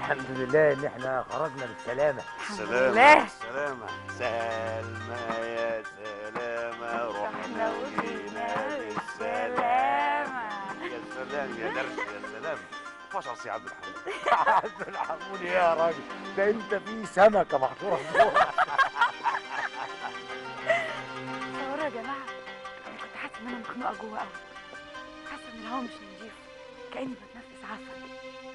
الحمد لله ان احنا خرجنا بالسلامه سلامة سلامة سلمى يا سلامة رحنا وجينا بالسلامة يا سلام يا درس يا سلام فاش عصي عبد الحميد عبد الحمود يا راجل ده انت في سمكه محطوطه في بوقك. تصوروا يا جماعة أنا كنت حاسة إن أنا مخنوقة جوه قوي حاسة إن الهوا مش نضيف كأني بتنفس عفن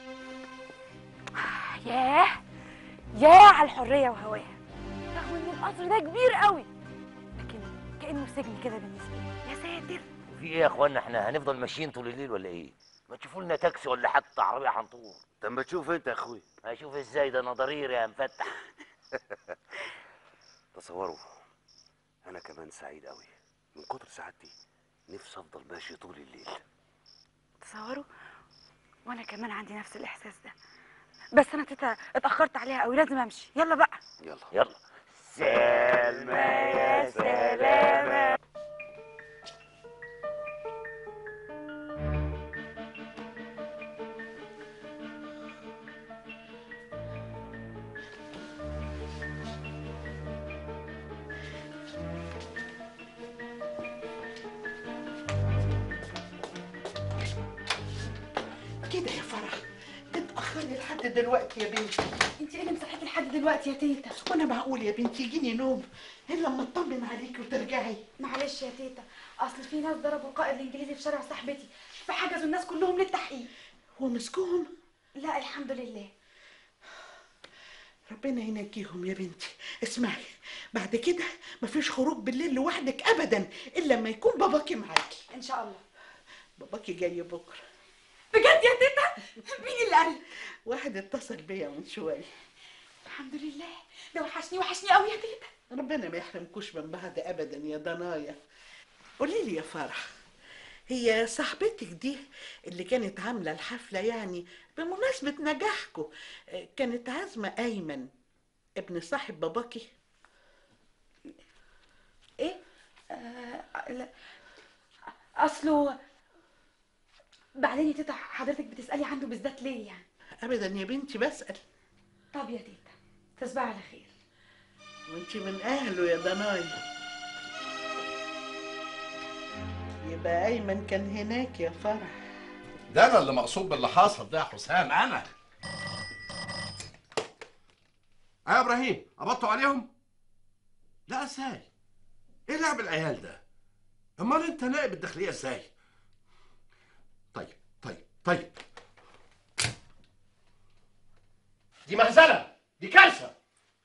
ياه ياه على الحرية وهواها رغم إن القصر ده كبير قوي لكن كأنه سجن كده بالنسبة لي يا ساتر في ايه يا اخوانا احنا هنفضل ماشيين طول الليل ولا ايه ما تشوفوا لنا تاكسي ولا حتى عربيه حنطور طب ما تشوف انت يا اخوي هشوف ازاي ده انا ضرير يا مفتح تصوروا انا كمان سعيد قوي من كتر سعادتي نفسي افضل ماشي طول الليل تصوروا وأنا كمان عندي نفس الإحساس ده بس أنا تيتا اتأخرت عليها قوي لازم أمشي يلا بقى يلا يلا سلمى يا سلامه كده يا فرح اتأخري لحد دلوقتي يا بنتي انت ايه اللي مصحيكي لحد دلوقتي يا تيتا وانا معقول يا بنتي يجيني نوم الا لما اطمن عليكي وترجعي معلش يا تيتا اصل في ناس ضربوا القائد الانجليزي في شارع صاحبتي فحجزوا الناس كلهم للتحقيق ومسكوهم لا الحمد لله ربنا ينجيهم يا بنتي اسمعي بعد كده مفيش خروج بالليل لوحدك ابدا الا لما يكون باباكي معاكي ان شاء الله باباكي جاي بكره بجد يا تيتا مين اللي قال واحد اتصل بيا من شويه الحمد لله ده وحشني وحشني قوي يا تيتا ربنا ما يحرمكوش من بعض ابدا يا ضنايا قولي لي يا فرح هي صاحبتك دي اللي كانت عامله الحفله يعني بمناسبه نجاحكم آه، كانت عازمه ايمن ابن صاحب باباكي ايه آه لا. اصله بعدين يا تيتا حضرتك بتسالي عنده بالذات ليه يعني ابدا يا بنتي بسال طب يا تيتا تصبحي على خير وانت من اهله يا ضنايا يبقى ايمن كان هناك يا فرح ده انا اللي مقصود باللي حصل ده يا حسام انا ايه يا ابراهيم قبضتوا عليهم لا ازاي ايه لعب العيال ده امال انت نائب الداخليه ازاي طيب طيب طيب دي مهزله دي كارثه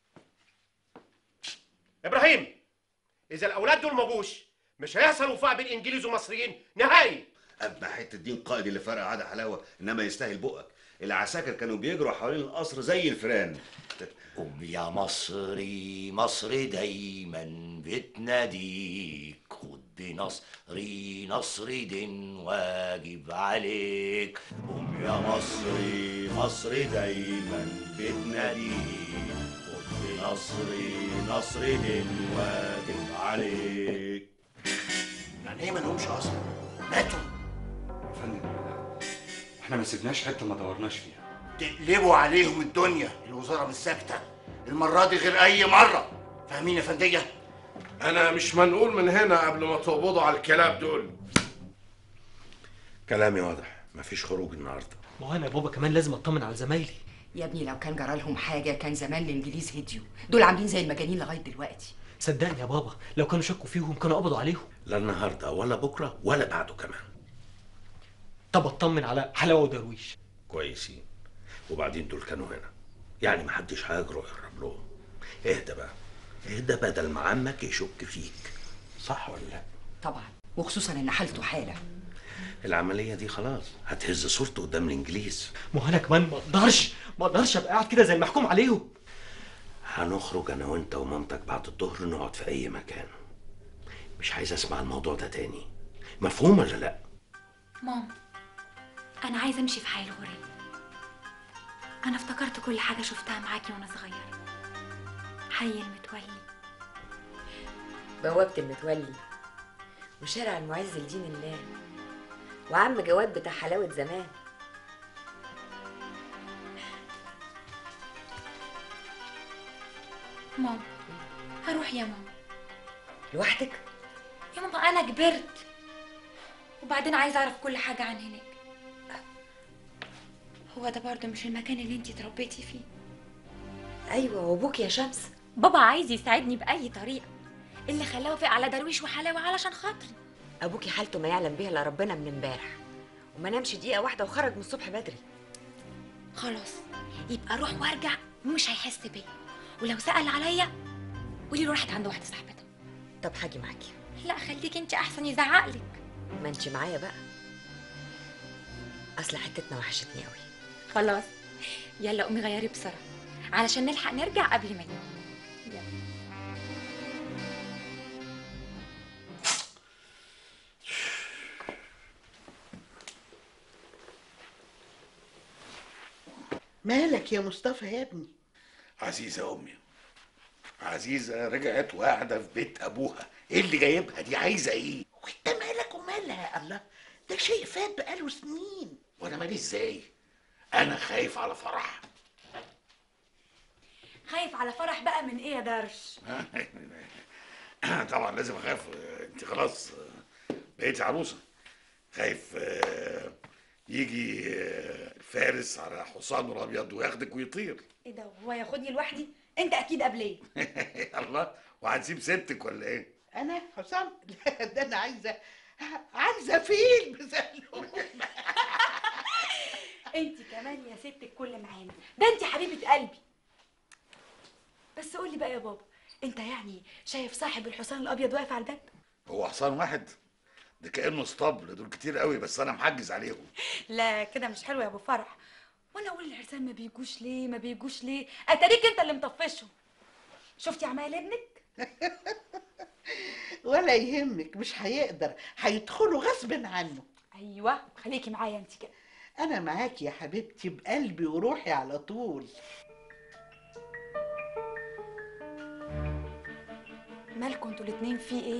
ابراهيم اذا الاولاد دول ما جوش مش هيحصل وفاء بين انجليز ومصريين نهائي اما حته الدين قائد اللي فرق عاده حلاوه انما يستاهل بقك العساكر كانوا بيجروا حوالين القصر زي الفيران قوم يا مصري مصر دايما بتناديك خد بنصري نصر دين واجب عليك قوم يا مصري مصر دايما بتناديك خد بنصري نصر دين واجب عليك يعني ايه ما لهمش اصلا ماتوا يا فندم احنا ما سيبناش حته ما دورناش فيها تقلبوا عليهم الدنيا الوزاره مش ساكته المره دي غير اي مره فاهمين يا فنديه انا مش منقول من هنا قبل ما تقبضوا على الكلاب دول كلامي واضح مفيش خروج النهارده ما هو انا يا بابا كمان لازم اطمن على زمايلي يا ابني لو كان جرى لهم حاجه كان زمان الانجليز هديوا دول عاملين زي المجانين لغايه دلوقتي صدقني يا بابا لو كانوا شكوا فيهم كانوا قبضوا عليهم لا النهارده ولا بكره ولا بعده كمان طب اطمن على حلاوه ودرويش كويسين وبعدين دول كانوا هنا يعني محدش هيجرؤ يقرب لهم اهدى بقى اهدى بدل ما عمك يشك فيك صح ولا لا طبعا وخصوصا ان حالته حاله العمليه دي خلاص هتهز صورته قدام الانجليز ما هو انا كمان ما اقدرش ما اقدرش ابقى قاعد كده زي المحكوم عليهم هنخرج انا وانت ومامتك بعد الظهر نقعد في اي مكان مش عايز اسمع الموضوع ده تاني مفهوم ولا لا ماما انا عايزه امشي في حي الغريب انا افتكرت كل حاجه شفتها معاكي وانا صغيره حي المتولي بوابة المتولي وشارع المعز لدين الله وعم جواد بتاع حلاوة زمان ماما هروح يا ماما لوحدك يا ماما انا كبرت وبعدين عايزه اعرف كل حاجه عن هناك هو ده برضه مش المكان اللي انتي اتربيتي فيه ايوه وابوك يا شمس بابا عايز يساعدني باي طريقه اللي خلاه وافق على درويش وحلاوه علشان خاطري ابوكي حالته ما يعلم بيها الا ربنا من امبارح وما نامش دقيقه واحده وخرج من الصبح بدري خلاص يبقى اروح وارجع ومش هيحس بيا ولو سال عليا قولي له راحت عند واحده صاحبتها طب هاجي معاكي لا خليكي انت احسن يزعقلك ما انت معايا بقى اصل حتتنا وحشتني قوي خلاص يلا قومي غيري بسرعه علشان نلحق نرجع قبل ما ينام يلا مالك يا مصطفى يا ابني عزيزة أمي عزيزة رجعت وقاعدة في بيت أبوها إيه اللي جايبها دي عايزة إيه؟ وانت مالك ومالها يا الله ده شيء فات بقاله سنين وأنا مالي إزاي؟ أنا خايف على فرح خايف على فرح بقى من ايه يا درش طبعا لازم أخاف أنت خلاص بقيتي عروسة خايف آه، يجي آه، فارس على حصانه الأبيض وياخدك ويطير ايه ده هو ياخدني لوحدي انت اكيد قبليه الله وهتسيب ستك ولا إيه؟ انا حسام لا ده انا عايزه عايزه فيل بزلوم انت كمان يا ست الكل معانا ده انت حبيبه قلبي بس قولي بقى يا بابا انت يعني شايف صاحب الحصان الابيض واقف على الباب هو حصان واحد ده كأنه اسطبل دول كتير قوي بس أنا محجز عليهم لا كده مش حلو يا ابو فرح وانا اقول العرسان ما بيجوش ليه ما بيجوش ليه اتاريك انت اللي مطفشهم شفتي عمايل ابنك ولا يهمك مش هيقدر هيدخلوا غصب عنه ايوه خليكي معايا انت كده انا معاكي يا حبيبتي بقلبي وروحي على طول مالكم انتوا الاتنين في ايه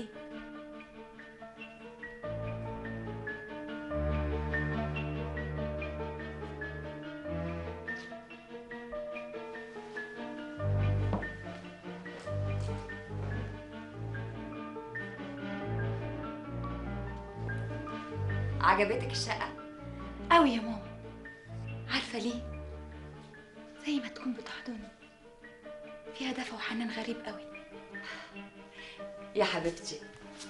عجبتك الشقه قوي يا ماما عارفه ليه زي ما تكون بتحضني فيها دفى وحنان غريب قوي يا حبيبتي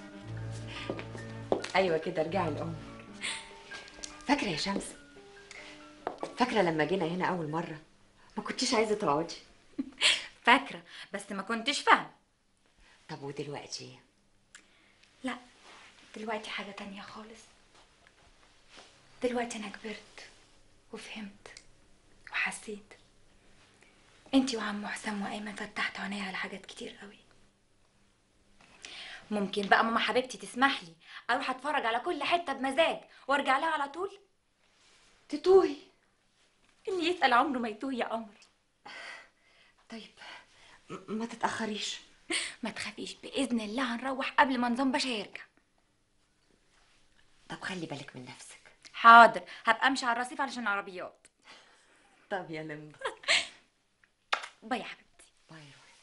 ايوه كده ارجعي لامك فاكره يا شمس فاكره لما جينا هنا اول مره ما كنتيش عايزه تقعدي فاكره بس ما كنتش فاهمه طب ودلوقتي لا دلوقتي حاجه تانية خالص دلوقتي انا كبرت وفهمت وحسيت انتي وعم حسام وايمن فتحتوا عينيا على حاجات كتير قوي ممكن بقى ماما حبيبتي تسمح لي اروح اتفرج على كل حته بمزاج وارجع لها على طول تتوهي اللي يسال عمره ما يتوه يا قمر طيب م- ما تتاخريش ما تخافيش باذن الله هنروح قبل ما نظام باشا يرجع طب خلي بالك من نفسك حاضر هبقى امشي على الرصيف علشان العربيات طب يا لمبا باي يا حبيبتي باي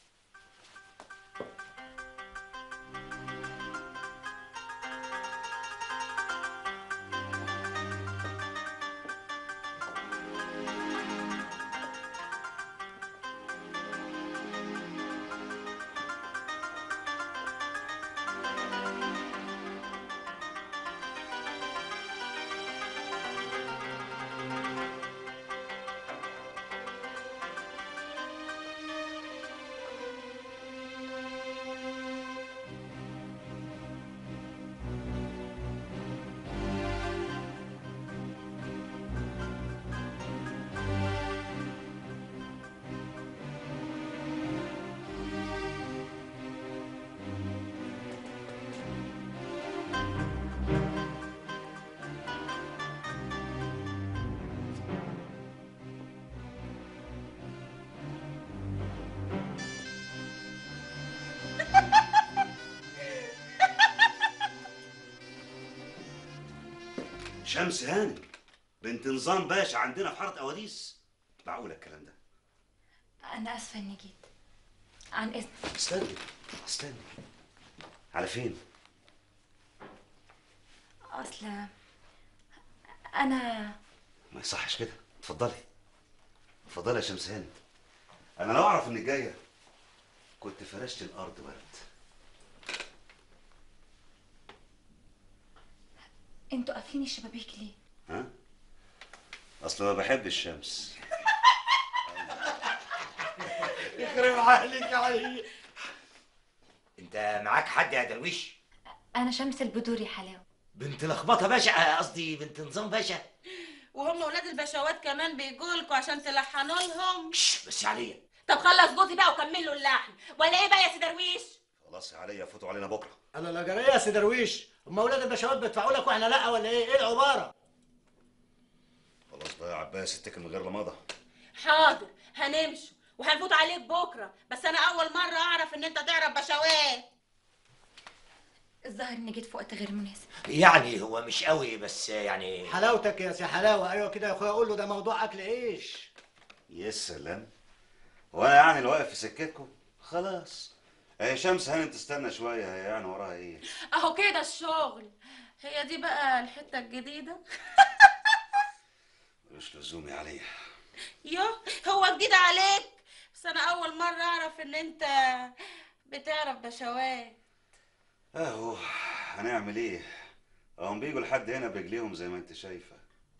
شمس هانم بنت نظام باشا عندنا في حاره قواديس معقول الكلام ده انا اسفه اني جيت عن اذنك استني استني على فين اصل انا ما يصحش كده اتفضلي اتفضلي يا شمس هانم انا لو اعرف انك جايه كنت فرشت الارض ورد انتوا قافلين الشبابيك ليه ها اصل ما بحب الشمس يخرب عليك يا علي انت معاك حد يا درويش انا شمس البدوري حلاوه بنت لخبطه باشا قصدي بنت نظام باشا وهم ولاد البشوات كمان بيجولكوا عشان تلحنوا لهم بس يا عليا طب خلص جوزي بقى وكمل له اللحن ولا ايه بقى يا سي درويش خلاص يا عليا فوتوا علينا بكره انا لا جريه يا سي درويش اما اولاد البشوات بيدفعوا لك واحنا لا ولا ايه ايه العباره خلاص بقى يا عباس اتكل من غير لمضه حاضر هنمشي وهنفوت عليك بكره بس انا اول مره اعرف ان انت تعرف بشوات الظاهر اني جيت في وقت غير مناسب يعني هو مش قوي بس يعني حلاوتك يا سي حلاوه ايوه كده يا اخويا قول له ده موضوع اكل عيش يا سلام وانا يعني اللي واقف في سكتكم خلاص اهي شمس هانم تستنى شويه هي يعني وراها ايه اهو كده الشغل هي دي بقى الحته الجديده مش لزوم يا عليا يو هو جديد عليك بس انا اول مره اعرف ان انت بتعرف بشوات اهو هنعمل ايه هم بيجوا لحد هنا برجليهم زي ما انت شايفه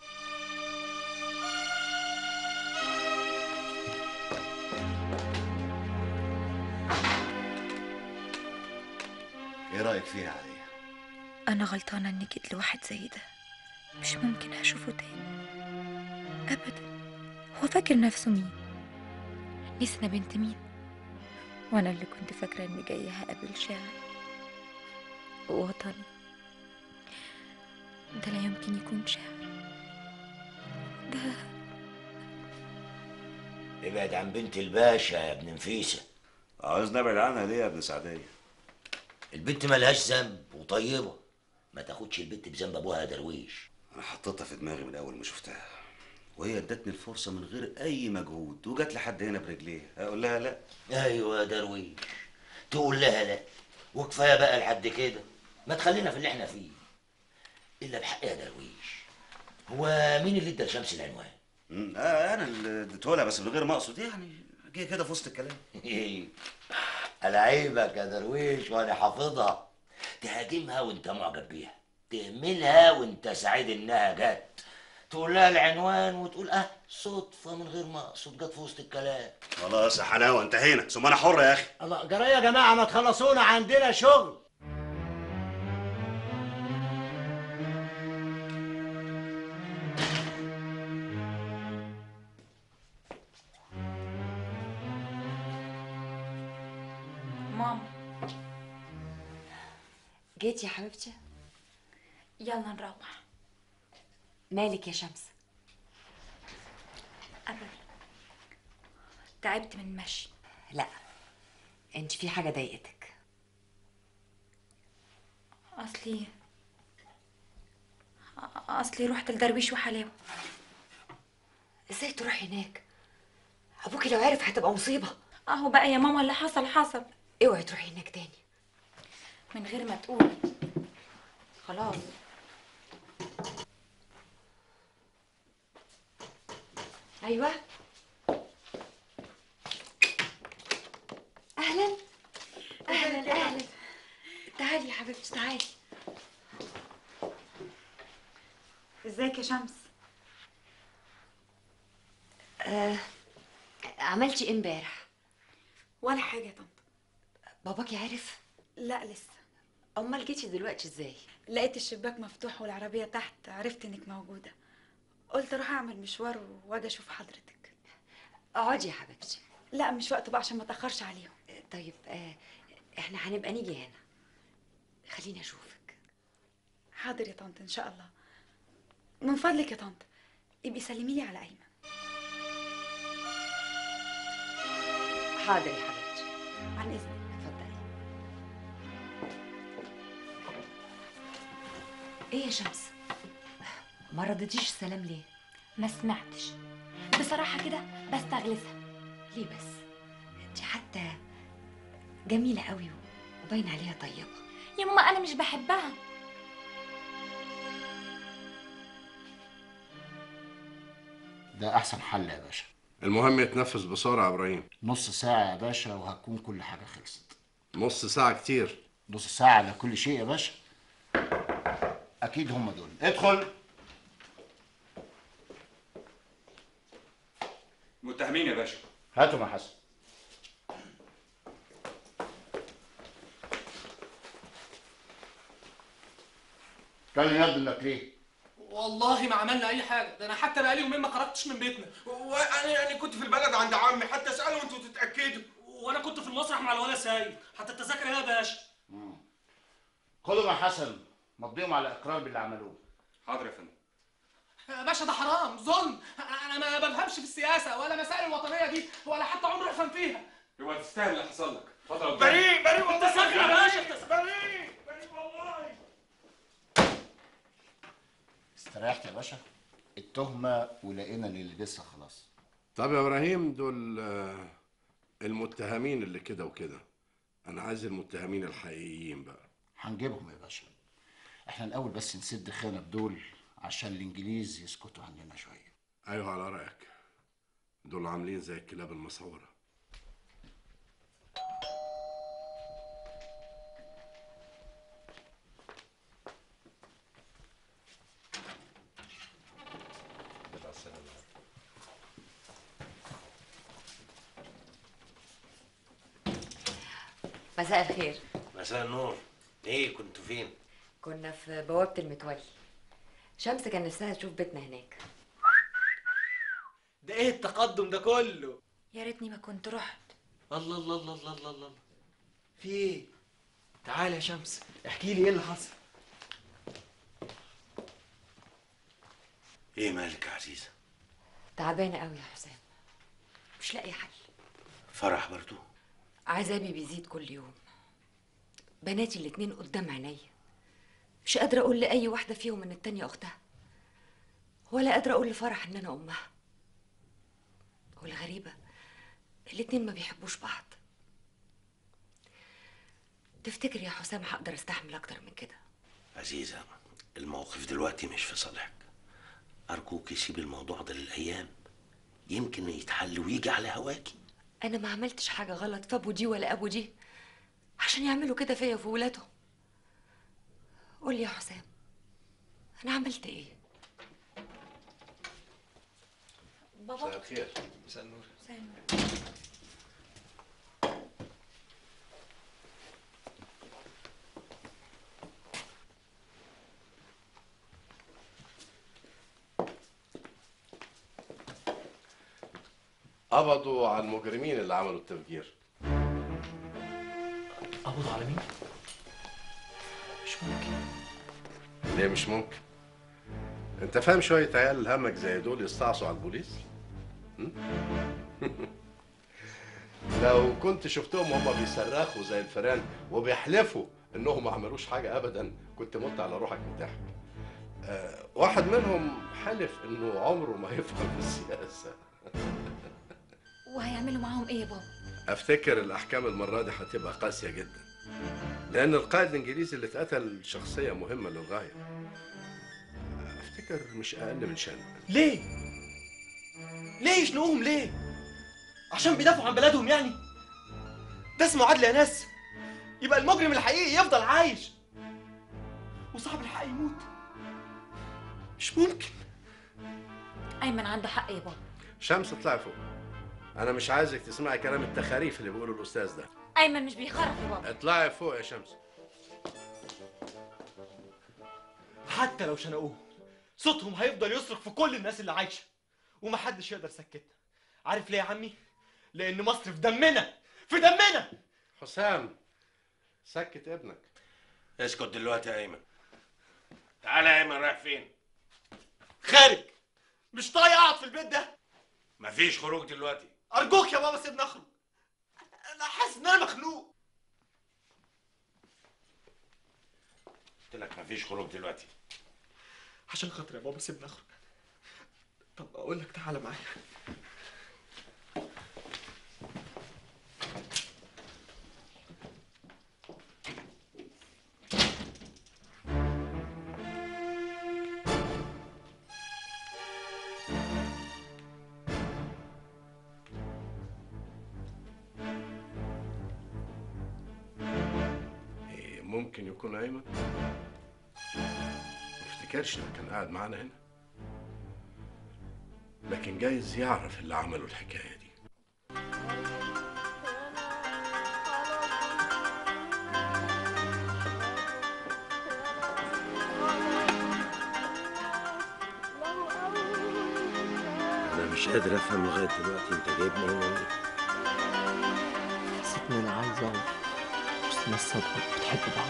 ايه رايك فيها يا عليا انا غلطانه اني جيت لواحد زي ده مش ممكن هشوفه تاني ابدا هو فاكر نفسه مين نسنا بنت مين وانا اللي كنت فاكره اني جايه هقابل شاعر وطني ده لا يمكن يكون شاعر ده ابعد عن بنت الباشا يا ابن نفيسه عاوز نبعد عنها ليه يا ابن سعديه البنت ملهاش ذنب وطيبه ما تاخدش البنت بذنب ابوها يا درويش انا حطيتها في دماغي من اول ما شفتها وهي ادتني الفرصه من غير اي مجهود وجت لحد هنا برجليها اقول لها لا ايوه يا درويش تقول لها لا وكفايه بقى لحد كده ما تخلينا في اللي احنا فيه الا بحق يا درويش هو مين اللي ادى لشمس العنوان مم، آه انا اللي اديته لها بس من غير ما اقصد يعني جه كده في وسط الكلام ألعيبك يا درويش وانا حافظها تهاجمها وانت معجب بيها تهملها وانت سعيد انها جت تقول لها العنوان وتقول اه صدفه من غير ما اقصد جت في وسط الكلام خلاص يا حلاوه انتهينا ثم انا حر يا اخي الله جرايه يا جماعه ما تخلصونا عندنا شغل ماما جيت يا حبيبتي يلا نروح مالك يا شمس ابدا تعبت من المشي لا انت في حاجه ضايقتك اصلي اصلي رحت لدرويش وحلاوه ازاي تروح هناك ابوكي لو عرف هتبقى مصيبه اهو بقى يا ماما اللي حصل حصل اوعي تروحي هناك تاني من غير ما تقولي خلاص ايوه اهلا اهلا اهلا تعالي يا حبيبتي تعالي ازيك يا شمس آه عملتي ايه امبارح ولا حاجه يا طنط باباكي عرف لا لسه امال جيتي دلوقتي ازاي لقيت الشباك مفتوح والعربيه تحت عرفت انك موجوده قلت اروح اعمل مشوار واجي اشوف حضرتك اقعدي يا حبيبتي لا مش وقت بقى عشان ما اتاخرش عليهم طيب آه احنا هنبقى نيجي هنا خليني اشوفك حاضر يا طنط ان شاء الله من فضلك يا طنط ابقي سلمي لي على ايمن حاضر يا حبيبتي عن اذنك اتفضلي ايه يا شمس ما ردتيش السلام ليه ما سمعتش بصراحه كده بستغلسها ليه بس انت حتى جميله قوي وباين عليها طيبه يما انا مش بحبها ده احسن حل يا باشا المهم يتنفذ بسرعة يا إبراهيم نص ساعة يا باشا وهتكون كل حاجة خلصت نص ساعة كتير نص ساعة على كل شيء يا باشا أكيد هم دول ادخل متهمين يا باشا هاتهم يا حسن كان يد انك ليه؟ والله ما عملنا اي حاجه ده انا حتى بقالي يومين ما خرجتش من بيتنا وانا يعني كنت في البلد عند عمي حتى اساله وانتوا تتاكدوا وانا كنت في المسرح مع الولا سايب حتى التذاكر هي يا باشا خدهم يا حسن مضيهم على اقرار باللي عملوه حاضر يا فندم يا باشا ده حرام ظلم انا ما بفهمش في السياسه ولا مسائل الوطنيه دي ولا حتى عمري افهم فيها هو تستاهل اللي حصل لك اتفضل قدام. بريء بريء والله التذاكر يا باشا بريء بريء والله استريحت يا باشا التهمة ولقينا اللي لسه خلاص طب يا إبراهيم دول آه، المتهمين اللي كده وكده أنا عايز المتهمين الحقيقيين بقى هنجيبهم يا باشا احنا الاول بس نسد خانة بدول عشان الانجليز يسكتوا عننا شوية أيوه على رأيك دول عاملين زي الكلاب المسعورة مساء الخير مساء النور ايه كنتوا فين كنا في بوابه المتولي شمس كان نفسها تشوف بيتنا هناك ده ايه التقدم ده كله يا ريتني ما كنت رحت الله الله الله الله الله الله في ايه تعالى يا شمس احكي لي ايه اللي حصل ايه مالك يا عزيزه تعبانه قوي يا حسام مش لاقي حل فرح برضو عذابي بيزيد كل يوم بناتي الاتنين قدام عينيا مش قادرة أقول لأي واحدة فيهم إن التانية أختها ولا قادرة أقول لفرح إن أنا أمها والغريبة الاتنين ما بيحبوش بعض تفتكر يا حسام هقدر استحمل أكتر من كده عزيزه الموقف دلوقتي مش في صالحك ارجوك سيب الموضوع ده للايام يمكن يتحل ويجي على هواكي أنا ما عملتش حاجة غلط في أبو دي ولا أبو دي عشان يعملوا كده فيا وفي ولادهم قول لي يا حسام أنا عملت إيه؟ مساء الخير مساء النور قبضوا على المجرمين اللي عملوا التفجير قبضوا على مين؟ مش ممكن ليه مش ممكن انت فاهم شويه عيال همك زي دول يستعصوا على البوليس م? لو كنت شفتهم هما بيصرخوا زي الفئران وبيحلفوا انهم ما عملوش حاجه ابدا كنت مت على روحك من الضحك آه واحد منهم حلف انه عمره ما يفهم في السياسه وهيعملوا معاهم ايه يا بابا افتكر الاحكام المره دي هتبقى قاسيه جدا لان القائد الانجليزي اللي اتقتل شخصيه مهمه للغايه افتكر مش اقل من شن ليه؟ ليه يشنقوهم ليه؟ عشان بيدافعوا عن بلدهم يعني؟ ده اسمه عدل يا ناس يبقى المجرم الحقيقي يفضل عايش وصاحب الحق يموت مش ممكن ايمن عنده حق يا بابا شمس اطلعي فوق انا مش عايزك تسمعي كلام التخاريف اللي بيقوله الاستاذ ده ايمن مش بيخرف يا بابا اطلعي فوق يا شمس حتى لو شنقوهم صوتهم هيفضل يصرخ في كل الناس اللي عايشه ومحدش يقدر يسكتنا عارف ليه يا عمي لان مصر في دمنا في دمنا حسام سكت ابنك اسكت دلوقتي يا ايمن تعالى يا ايمن رايح فين خارج مش طايق اقعد في البيت ده مفيش خروج دلوقتي ارجوك يا بابا سيبني اخرج انا حاسس ان انا مخنوق قلت لك مفيش خروج دلوقتي عشان خاطر يا بابا سيبني اخرج طب اقول لك تعالى معايا ممكن يكون ايمن ما افتكرش انه كان قاعد معانا هنا لكن جايز يعرف اللي عملوا الحكايه دي انا مش قادر افهم لغايه دلوقتي انت جايبني هنا ليه حسيت ان انا عايز اقعد وسط ناس صادقه بتحب بعض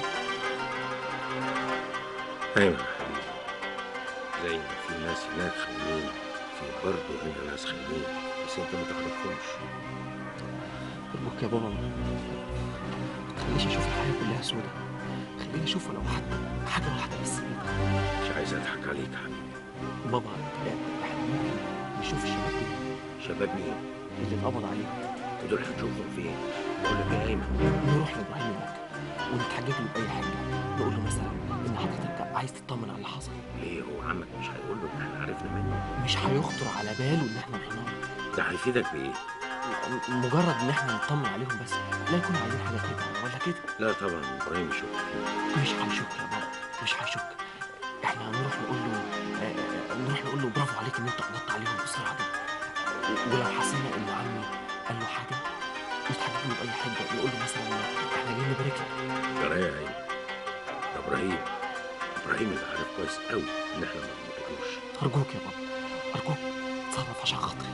ايوه يا حبيبي زي ما في ناس هناك خاينين في برضه هنا ناس خاينين بس انت ما تعرفهمش ارجوك يا بابا ما تخليش اشوف الحياه كلها سودة خليني اشوف ولو حتى حاجه واحده بس كده مش عايز اضحك عليك يا حبيبي بابا احنا ممكن نشوف الشباب دول شباب مين؟ اللي اتقبض عليهم ودول هنشوفهم فين؟ بقول لك يا ايمن نروح لابراهيم هناك ونتحجج له باي حاجه نقول له مثلا ان حضرتك عايز تطمن على اللي حصل ليه هو عمك مش هيقول له ان احنا عرفنا منه مش هيخطر على باله ان احنا رحنا له. ده هيفيدك بايه؟ م- مجرد ان احنا نطمن عليهم بس لا يكون عايزين حاجه كده ولا كده لا طبعا ابراهيم يشك فيك مش هيشك يا بابا مش هيشك احنا هنروح نقول له آه، نروح نقول له برافو عليك ان انت قبضت عليهم بسرعه دي و- ولو حسينا ان عمي قال له حاجه نتحجج له باي حاجه نقول له مثلا احنا جايين نبارك لك جرايه يا ايمن ده ابراهيم ابراهيم اللي عارف كويس قوي ان احنا ما بنقولوش ارجوك يا بابا ارجوك تصرف عشان خاطري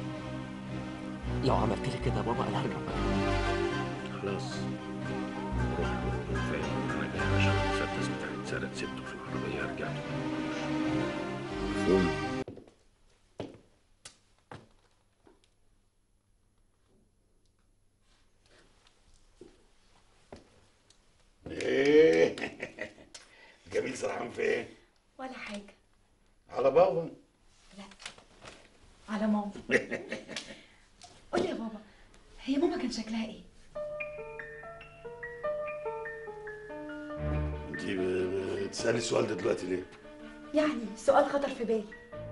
لو عملت لي كده يا بابا انا هرجع بقى خلاص روح له فاهم انا جاي عشان المسدس بتاعي اتسرق سبته في العربيه رجعت ما لقيتوش. مفهوم ايه جميل سرحان في ايه؟ ولا حاجه على بابا على ماما قولي يا بابا هي ماما كان شكلها ايه انت بتسالي السؤال ده دلوقتي ليه؟ يعني سؤال خطر في بالي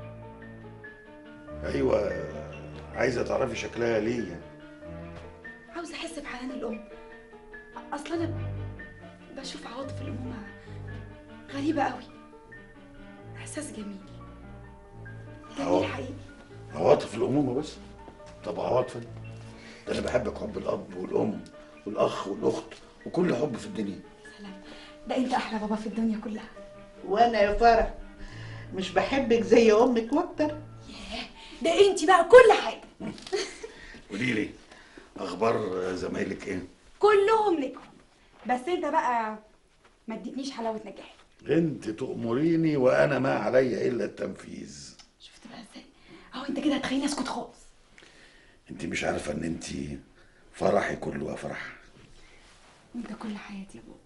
ايوه عايزه تعرفي شكلها ليه يعني عاوزه احس بحنان الام اصل انا بشوف عواطف الامومه غريبه قوي احساس جميل عواطف. جميل حقيقي عواطف الامومه بس طب عواطف أنا؟ ده انا بحبك حب الاب والام والاخ والاخت وكل حب في الدنيا ده انت احلى بابا في الدنيا كلها وانا يا فرح مش بحبك زي امك واكتر ده انت بقى كل حاجه قولي لي اخبار زمايلك ايه؟ كلهم نجحوا بس انت بقى ما اديتنيش حلاوه نجاح انت تأمريني وانا ما علي الا التنفيذ شفت بقى ازاي اهو انت كده هتخليني اسكت خالص انت مش عارفه ان انت فرحي كله افرح انت كل حياتي يا بابا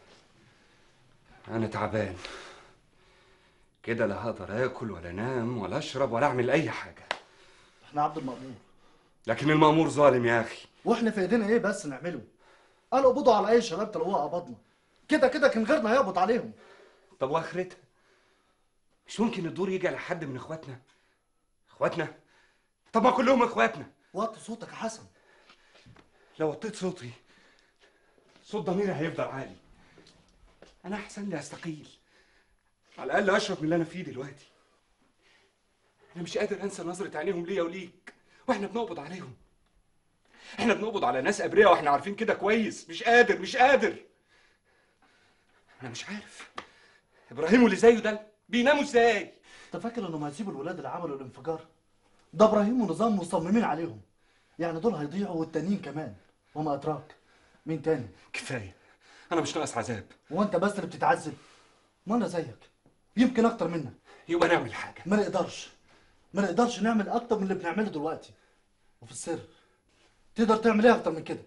انا تعبان كده لا هقدر اكل ولا انام ولا اشرب ولا اعمل اي حاجه احنا عبد المأمور لكن المأمور ظالم يا اخي واحنا في ايدينا ايه بس نعمله قالوا قبضوا على اي شباب تلاقوها قبضنا كده كده كان غيرنا هيقبض عليهم طب واخرتها مش ممكن الدور يجي على حد من اخواتنا اخواتنا طب ما كلهم اخواتنا وطي صوتك يا حسن لو وطيت صوتي صوت ضميري هيفضل عالي انا احسن لي استقيل على الاقل اشرب من اللي انا فيه دلوقتي انا مش قادر انسى نظره عينيهم ليا وليك واحنا بنقبض عليهم احنا بنقبض على ناس ابرياء واحنا عارفين كده كويس مش قادر مش قادر انا مش عارف ابراهيم واللي زيه ده بيناموا ازاي انت فاكر انهم هيسيبوا الولاد اللي عملوا الانفجار ده ابراهيم ونظام مصممين عليهم يعني دول هيضيعوا والتانيين كمان وما ادراك مين تاني كفايه انا مش ناقص عذاب وانت بس اللي بتتعذب ما انا زيك يمكن اكتر منك يبقى نعمل حاجه ما نقدرش ما نقدرش نعمل اكتر من اللي بنعمله دلوقتي وفي السر تقدر تعمل ايه اكتر من كده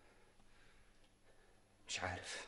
مش عارف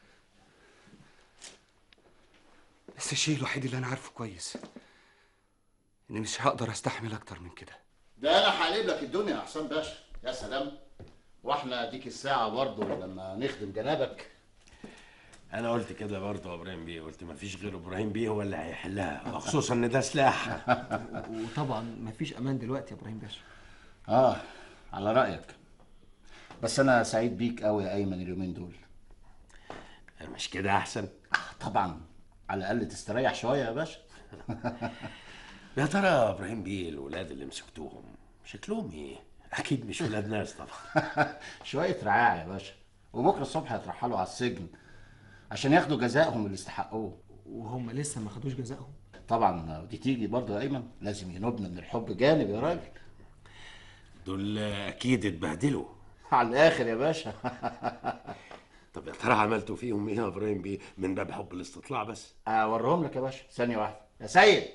بس الشيء الوحيد اللي انا عارفه كويس اني مش هقدر استحمل اكتر من كده ده انا هقلب لك الدنيا يا حسام باشا يا سلام واحنا ديك الساعه برضه لما نخدم جنابك انا قلت كده برضه يا ابراهيم بيه قلت ما فيش غير ابراهيم بيه هو اللي هيحلها وخصوصا ان ده سلاح وطبعا مفيش امان دلوقتي يا ابراهيم باشا اه على رايك بس انا سعيد بيك قوي يا ايمن اليومين دول مش كده احسن طبعا على الاقل تستريح شويه يا باشا يا ترى يا ابراهيم بيه الولاد اللي مسكتوهم شكلهم ايه اكيد مش ولاد ناس طبعا شويه رعاع يا باشا وبكره الصبح هيترحلوا على السجن عشان ياخدوا جزائهم اللي يستحقوه وهم لسه ما خدوش جزائهم طبعا دي تيجي برضه يا ايمن لازم ينوبنا من الحب جانب يا راجل دول اكيد اتبهدلوا على الاخر يا باشا طب يا ترى عملتوا فيهم ايه يا ابراهيم بيه من باب حب الاستطلاع بس اوريهم لك يا باشا ثانيه واحده يا سيد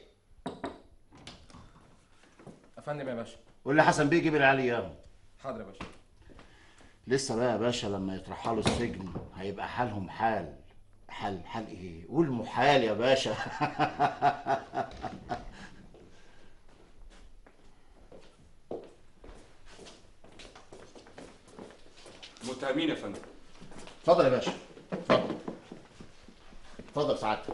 افندم يا باشا قول لي حسن بيه يجيب العيال اياهم حاضر يا باشا لسه بقى يا باشا لما يترحلوا السجن هيبقى حالهم حال حال حال ايه قول محال يا باشا متهمين يا فندم اتفضل يا باشا اتفضل اتفضل سعادتك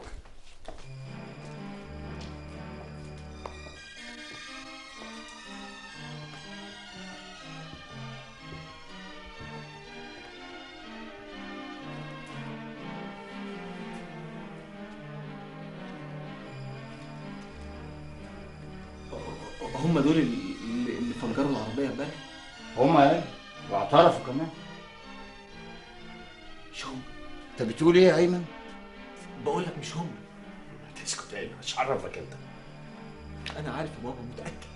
هم دول اللي, اللي فجروا العربيه امبارح هما ايه واعترفوا كمان مش هم انت بتقول ايه يا ايمن بقول لك مش هم تسكت يا ايمن مش عرفك انت انا عارف يا بابا متاكد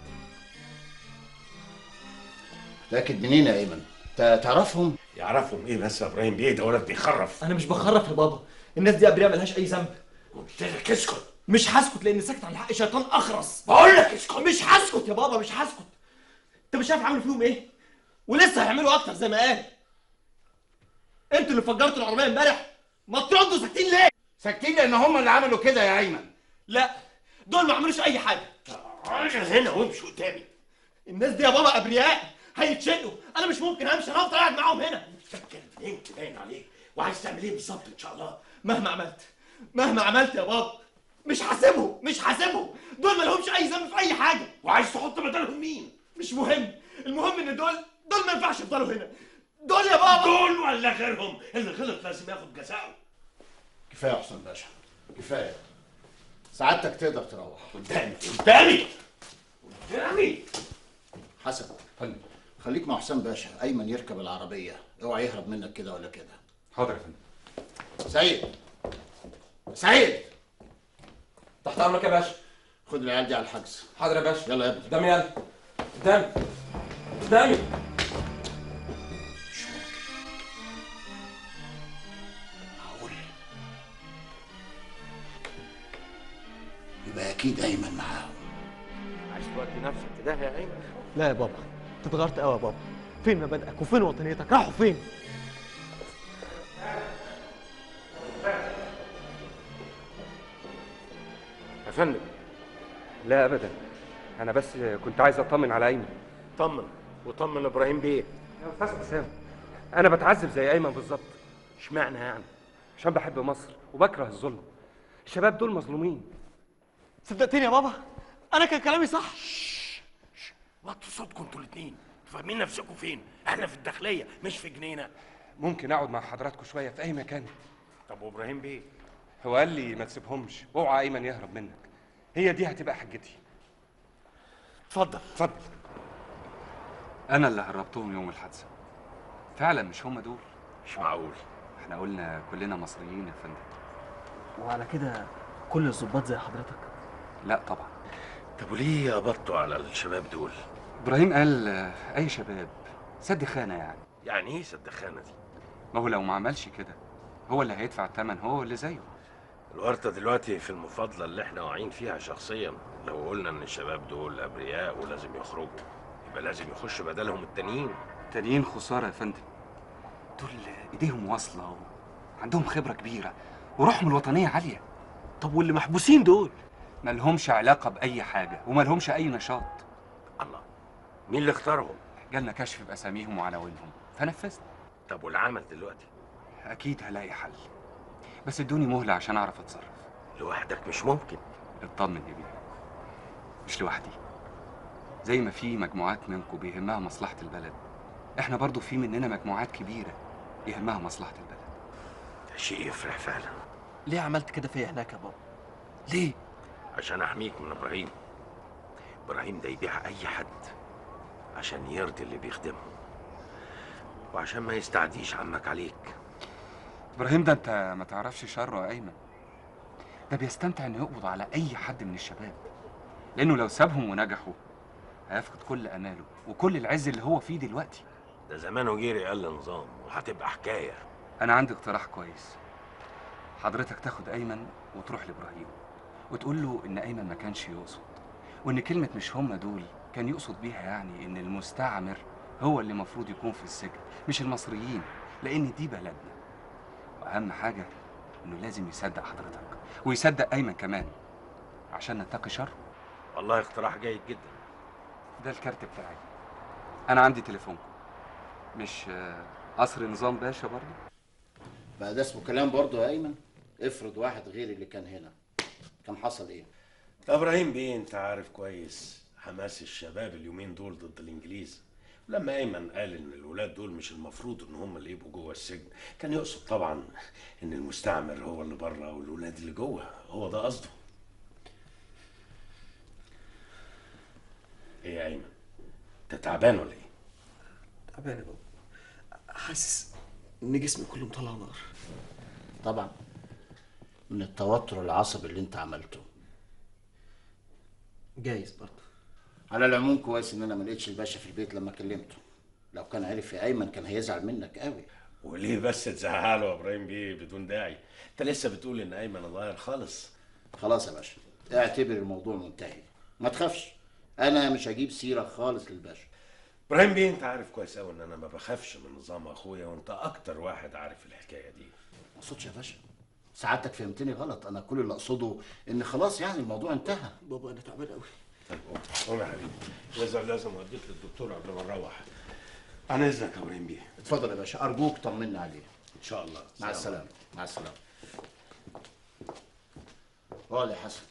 متاكد منين يا ايمن انت تعرفهم يعرفهم ايه بس يا ابراهيم بيه ده ولد بيخرف انا مش بخرف يا بابا الناس دي ابرياء ملهاش اي ذنب قلت لك اسكت مش هسكت لان سكت عن الحق شيطان اخرس بقول لك اسكت مش هسكت يا بابا مش هسكت انت مش عارف عملوا فيهم ايه ولسه هيعملوا اكتر زي ما قال انتوا اللي فجرتوا العربيه امبارح ما تردوا ساكتين ليه ساكتين لان هم اللي عملوا كده يا ايمن لا دول ما عملوش اي حاجه راجل هنا وامشي قدامي الناس دي يا بابا ابرياء هيتشقوا انا مش ممكن امشي انا هفضل قاعد معاهم هنا فكر انت باين عليك وعايز تعمل ايه بالظبط ان شاء الله مهما عملت مهما عملت يا بابا مش هسيبهم مش هسيبهم دول ما لهمش اي ذنب في اي حاجه وعايز تحط بدلهم مين مش مهم المهم ان دول دول ما ينفعش يفضلوا هنا دول يا بابا دول ولا غيرهم اللي غلط لازم ياخد جزاءه كفايه يا حسن باشا كفايه سعادتك تقدر تروح قدامي قدامي قدامي حسن خليك مع حسام باشا ايمن يركب العربيه اوعى يهرب منك كده ولا كده حاضر يا فندم سيد سيد تحت امرك يا باشا خد العيال دي على الحجز حاضر يا باشا يلا يا ابني قدامي يلا قدامي قدامي يبقى اكيد ايمن معاهم عايز تودي نفسك في ده يا ايمن لا يا بابا انت اتغيرت قوي يا بابا فين مبادئك وفين وطنيتك راحوا فين يا فندم لا ابدا انا بس كنت عايز اطمن على ايمن طمن وطمن ابراهيم بيه يا استاذ حسام انا بتعذب زي ايمن بالظبط اشمعنى يعني عشان بحب مصر وبكره الظلم الشباب دول مظلومين صدقتني يا بابا انا كان كلامي صح وطوا صوتكم انتوا الاثنين فاهمين نفسكم فين احنا في الداخليه مش في جنينه ممكن اقعد مع حضراتكم شويه في اي مكان طب وابراهيم بيه هو قال لي ما تسيبهمش واوعى ايمن يهرب منك هي دي هتبقى حجتي اتفضل اتفضل انا اللي هربتهم يوم الحادثه فعلا مش هم دول مش معقول احنا قلنا كلنا مصريين يا فندم وعلى كده كل الظباط زي حضرتك لا طبعا طب وليه قبضتوا على الشباب دول ابراهيم قال آه، اي شباب سد خانه يعني يعني ايه سدخانه دي ما هو لو ما عملش كده هو اللي هيدفع الثمن هو اللي زيه الورطة دلوقتي في المفاضلة اللي احنا واعيين فيها شخصيا لو قلنا ان الشباب دول ابرياء ولازم يخرجوا يبقى لازم يخش بدلهم التانيين تانيين خساره يا فندم دول ايديهم واصله وعندهم خبره كبيره وروحهم الوطنيه عاليه طب واللي محبوسين دول ما لهمش علاقه باي حاجه وما لهمش اي نشاط الله مين اللي اختارهم جالنا كشف باساميهم وعناوينهم فنفذنا طب والعمل دلوقتي اكيد هلاقي حل بس ادوني مهله عشان اعرف اتصرف لوحدك مش ممكن اطمن يا بيه مش لوحدي زي ما في مجموعات منكم بيهمها مصلحه البلد احنا برضو في مننا مجموعات كبيره يهمها مصلحه البلد شيء يفرح فعلا ليه عملت كده فيا هناك يا بابا ليه عشان احميك من ابراهيم ابراهيم ده يبيع اي حد عشان يرضي اللي بيخدمه وعشان ما يستعديش عمك عليك ابراهيم ده انت ما تعرفش شره يا ايمن ده بيستمتع انه يقبض على اي حد من الشباب لانه لو سابهم ونجحوا هيفقد كل اماله وكل العز اللي هو فيه دلوقتي ده زمانه جري قال نظام وهتبقى حكايه انا عندي اقتراح كويس حضرتك تاخد ايمن وتروح لابراهيم وتقول له ان ايمن ما كانش يقصد وان كلمه مش هم دول كان يقصد بيها يعني ان المستعمر هو اللي المفروض يكون في السجن مش المصريين لان دي بلدنا واهم حاجه انه لازم يصدق حضرتك ويصدق ايمن كمان عشان نتقي شر والله اقتراح جيد جدا ده الكارت بتاعي انا عندي تليفونكم مش آه، قصر نظام باشا برضه بقى ده اسمه كلام برضه يا ايمن افرض واحد غيري اللي كان هنا كان حصل ايه ابراهيم بيه انت عارف كويس حماس الشباب اليومين دول ضد الانجليز لما ايمن قال ان الولاد دول مش المفروض ان هم اللي يبقوا جوه السجن كان يقصد طبعا ان المستعمر هو اللي بره والولاد اللي جوه هو ده قصده ايه يا ايمن انت تعبان ولا ايه تعبان يا بابا حاسس ان جسمي كله مطلع نار طبعا من التوتر العصبي اللي انت عملته جايز برضه على العموم كويس ان انا ما لقيتش الباشا في البيت لما كلمته لو كان عرف يا ايمن كان هيزعل منك قوي وليه بس تزعله يا ابراهيم بيه بدون داعي انت لسه بتقول ان ايمن اتغير خالص خلاص يا باشا اعتبر الموضوع منتهي ما تخافش انا مش هجيب سيره خالص للباشا ابراهيم بيه انت عارف كويس قوي ان انا ما بخافش من نظام اخويا وانت اكتر واحد عارف الحكايه دي ما اقصدش يا باشا سعادتك فهمتني غلط انا كل اللي اقصده ان خلاص يعني الموضوع انتهى بابا انا تعبان قوي طيب قوم قوم يا حبيبي لازم لازم اوديك للدكتور قبل ما نروح عن اذنك يا ابراهيم بيه اتفضل يا باشا ارجوك طمنا عليه ان شاء الله مع السلامه مع السلامه اقعد يا حسن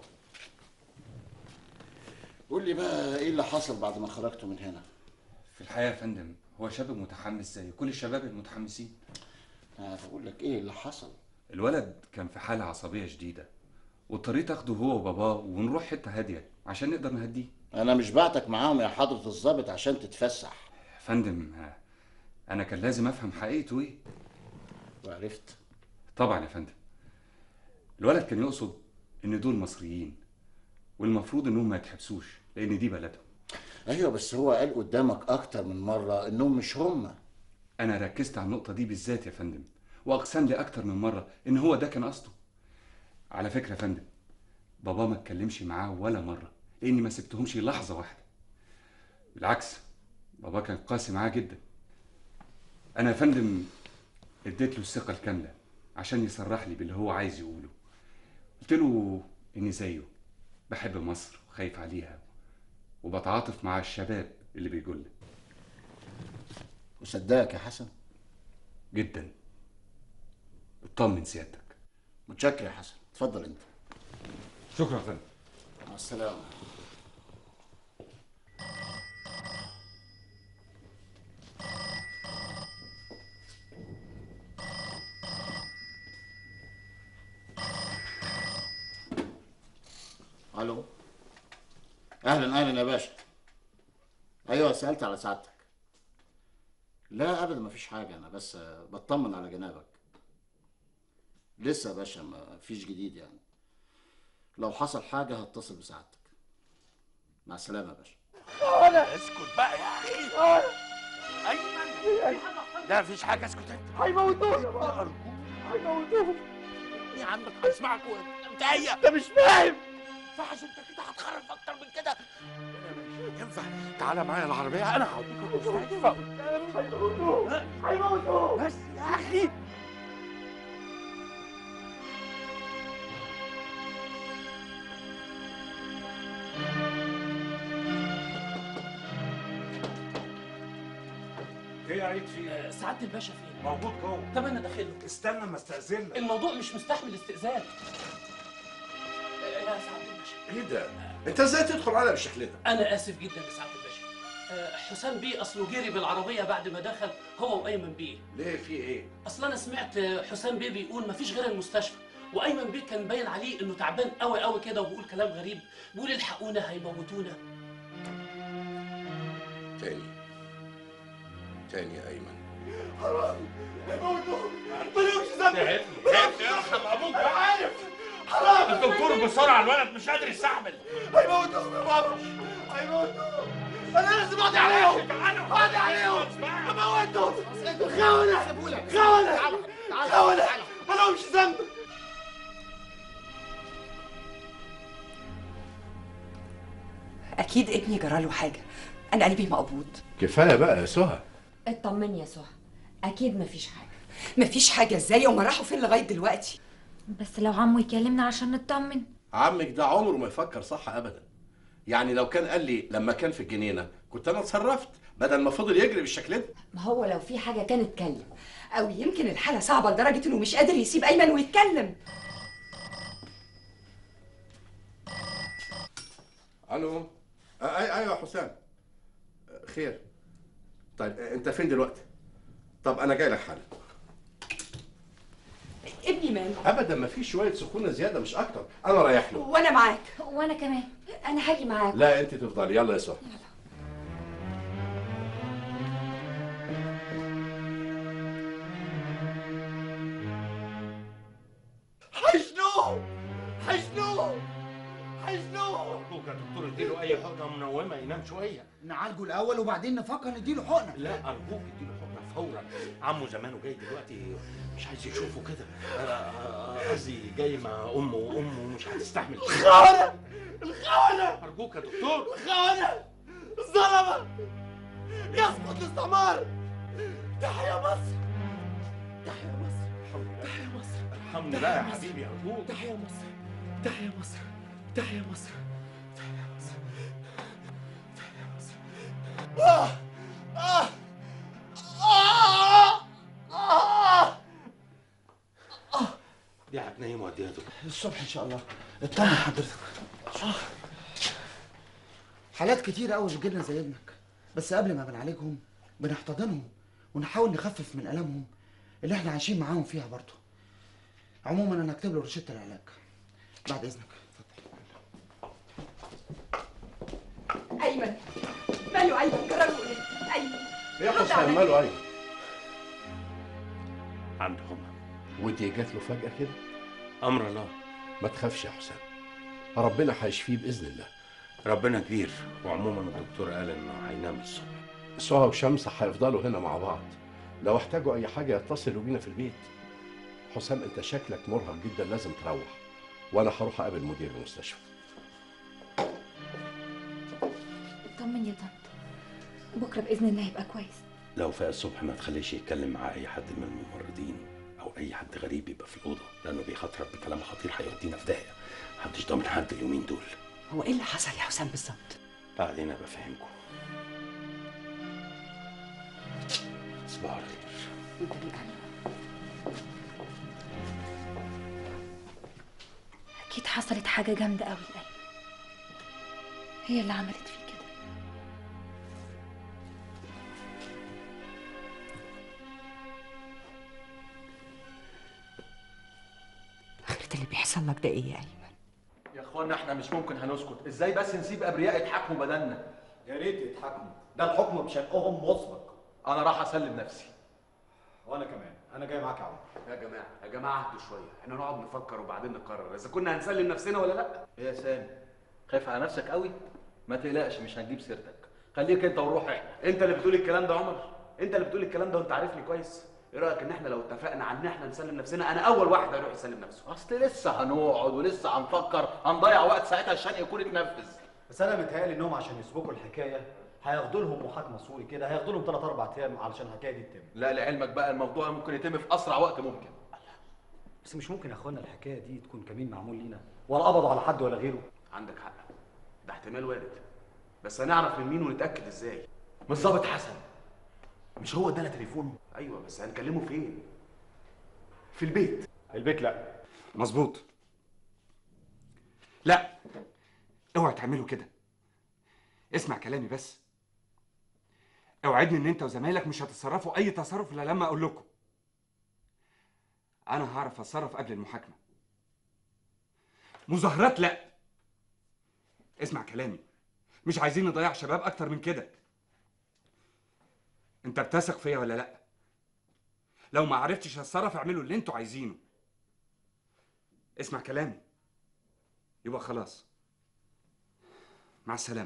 قول لي بقى ايه اللي حصل بعد ما خرجتوا من هنا في الحقيقه يا فندم هو شاب متحمس زي كل الشباب المتحمسين انا بقول لك ايه اللي حصل الولد كان في حاله عصبيه شديده واضطريت اخده هو وباباه ونروح حته هاديه عشان نقدر نهديه انا مش بعتك معاهم يا حضره الضابط عشان تتفسح يا فندم آه، انا كان لازم افهم حقيقته ايه وعرفت طبعا يا فندم الولد كان يقصد ان دول مصريين والمفروض انهم ما يتحبسوش لان دي بلدهم ايوه بس هو قال قدامك اكتر من مره انهم مش هم انا ركزت على النقطه دي بالذات يا فندم واقسم لي اكتر من مره ان هو ده كان قصده على فكره يا فندم بابا ما اتكلمش معاه ولا مره لاني ما سبتهمش لحظه واحده بالعكس بابا كان قاسي معاه جدا انا يا فندم اديت له الثقه الكامله عشان يصرح لي باللي هو عايز يقوله قلت له اني زيه بحب مصر وخايف عليها وبتعاطف مع الشباب اللي بيقول وصدقك يا حسن جدا اطمن سيادتك متشكر يا حسن اتفضل انت شكرا يا فندم مع السلامه الو اهلا اهلا يا باشا ايوه سالت على سعادتك لا ابدا ما فيش حاجه انا بس بطمن على جنابك لسه يا باشا ما فيش جديد يعني لو حصل حاجه هتصل بسعادتك مع السلامه يا باشا اسكت بقى يا اخي ايمن لا مفيش حاجه اسكت انت هيموتوني يا بابا هيموتوني يا عمك هيسمعك انت هي انت مش فاهم ينفعش انت كده هتخرف اكتر من كده ينفع تعالى معايا العربيه انا هوديك المستشفى هيموتوني هيموتوني بس يا اخي ايه يا عيد في سعادة الباشا فين؟ موجود جوه طب انا داخله استنى ما استاذنك الموضوع مش مستحمل استئذان يا سعادة الباشا ايه ده؟ انت ازاي تدخل على بالشكل ده؟ انا اسف جدا لسعادة الباشا آه، حسام بيه اصله جري بالعربيه بعد ما دخل هو وايمن بيه ليه في ايه؟ اصل انا سمعت آه، حسام بيه بيقول مفيش غير المستشفى وايمن بيه كان باين عليه انه تعبان قوي قوي كده وبيقول كلام غريب بيقول الحقونا هيموتونا تاني تاني يا ايمن حرام هيموتوهم ملوش ذنب ارحم ابوك انا عارف حرام الدكتور بسرعه الولد مش قادر يستحمل هيموتوهم يا بابا هيموتوهم انا لازم اقضي عليهم اقضي عليهم اموتهم خونه خونه خونه مالهمش ذنب اكيد ابني جراله حاجه انا قلبي مقبوض كفايه بقى يا سهى اطمني يا سهى اكيد مفيش حاجه مفيش حاجه ازاي هما راحوا فين لغايه دلوقتي بس لو عمو يكلمنا عشان نطمن عمك ده عمره ما يفكر صح ابدا يعني لو كان قال لي لما كان في الجنينه كنت انا اتصرفت بدل ما فضل يجري بالشكل ده ما هو لو في حاجه كان اتكلم او يمكن الحاله صعبه لدرجه انه مش قادر يسيب ايمن ويتكلم الو آه، اي ايوه يا حسام آه، خير طيب آه، انت فين دلوقتي طب انا جاي لك حالا ابني ماله ابدا ما فيش شويه سخونه زياده مش اكتر انا رايح له وانا معاك وانا كمان انا هاجي معاك لا انت تفضلي يلا يا سهى حشنوه حشنوه حشنوه ارجوك يا دكتور اديله اي حقنه منومه ينام شويه نعالجه الاول وبعدين نفكر نديله حقنه لا ارجوك اديله حقنه فورا عمه زمانه جاي دلوقتي مش عايز يشوفه كده آه، آه، قصدي جاي مع امه وامه مش هتستحمل الخونة الخونة ارجوك يا دكتور الخونة الظلمة يسقط الاستعمار تحيا مصر تحيا مصر تحيا مصر الحمد لله يا حبيبي ارجوك تحيا مصر تحيا مصر تحيا مصر تحيا مصر تحيا مصر آه آه آه آه دي هتنيمه قد ايه يا دكتور الصبح ان شاء الله اطمن حضرتك حالات كتير قوي بتجيلنا زي ابنك بس قبل ما بنعالجهم بنحتضنهم ونحاول نخفف من الامهم اللي احنا عايشين معاهم فيها برضه عموما انا هكتب له روشته العلاج بعد اذنك ايمن ماله ايمن جراله ايه ايمن يا رد حسام عليا. ماله ايمن عنده حمى ودي جات له فجاه كده امر الله ما تخافش يا حسام ربنا هيشفيه باذن الله ربنا كبير وعموما الدكتور قال انه هينام الصبح سهى وشمس هيفضلوا هنا مع بعض لو احتاجوا اي حاجه يتصلوا بينا في البيت حسام انت شكلك مرهق جدا لازم تروح وانا هروح اقابل مدير المستشفى اطمن يا طنط بكره باذن الله هيبقى كويس لو فاق الصبح ما تخليش يتكلم مع اي حد من الممرضين او اي حد غريب يبقى في الاوضه لانه بيخاطرك بكلام خطير هيودينا في داهيه محدش ضامن حد اليومين دول هو ايه اللي حصل يا حسام بالظبط بعدين ابقى افهمكم صباح الخير اكيد حصلت حاجه جامده قوي لايمن هي اللي عملت فيه كده اخرة اللي بيحصل لك ده ايه يا ايمن يا اخوانا احنا مش ممكن هنسكت ازاي بس نسيب ابرياء يتحاكموا بدلنا يا ريت يتحاكموا ده الحكم بشقهم مسبق انا راح اسلم نفسي وانا كمان انا جاي معاك يا عمر يا جماعه يا جماعه اهدوا شويه احنا نقعد نفكر وبعدين نقرر اذا كنا هنسلم نفسنا ولا لا ايه يا سامي خايف على نفسك قوي ما تقلقش مش هنجيب سيرتك خليك انت وروح احنا انت اللي بتقول الكلام ده يا عمر انت اللي بتقول الكلام ده وانت عارفني كويس ايه رايك ان احنا لو اتفقنا على ان احنا نسلم نفسنا انا اول واحد هيروح يسلم نفسه اصل لسه هنقعد ولسه هنفكر هنضيع وقت ساعتها عشان يكون اتنفذ بس انا متهيألي انهم عشان يسبقوا الحكايه هياخدوا لهم محاكمه سوري كده هياخدوا لهم 3 4 ايام علشان الحكايه دي تتم لا لعلمك بقى الموضوع ممكن يتم في اسرع وقت ممكن بس مش ممكن يا اخوانا الحكايه دي تكون كمين معمول لينا ولا قبضوا على حد ولا غيره عندك حق ده احتمال وارد بس هنعرف من مين ونتاكد ازاي من ظابط حسن مش هو ادانا تليفونه ايوه بس هنكلمه فين في البيت البيت لا مظبوط لا اوعى تعملوا كده اسمع كلامي بس اوعدني ان انت وزمايلك مش هتتصرفوا اي تصرف الا لما اقول لكم انا هعرف اتصرف قبل المحاكمه مظاهرات لا اسمع كلامي مش عايزين نضيع شباب اكتر من كده انت بتثق فيا ولا لا لو ما عرفتش اتصرف اعملوا اللي انتوا عايزينه اسمع كلامي يبقى خلاص مع السلامه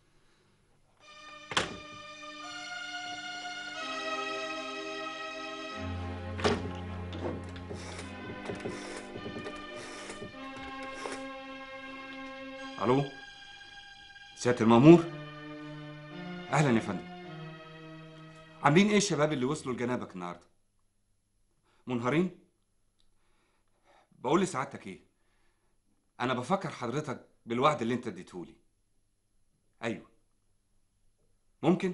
الو سياده المامور اهلا يا فندم عاملين ايه الشباب اللي وصلوا لجنابك النهارده منهارين بقول لسعادتك ايه انا بفكر حضرتك بالوعد اللي انت اديتهولي ايوه ممكن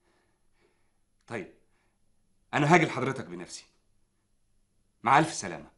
طيب انا هاجي لحضرتك بنفسي مع الف سلامه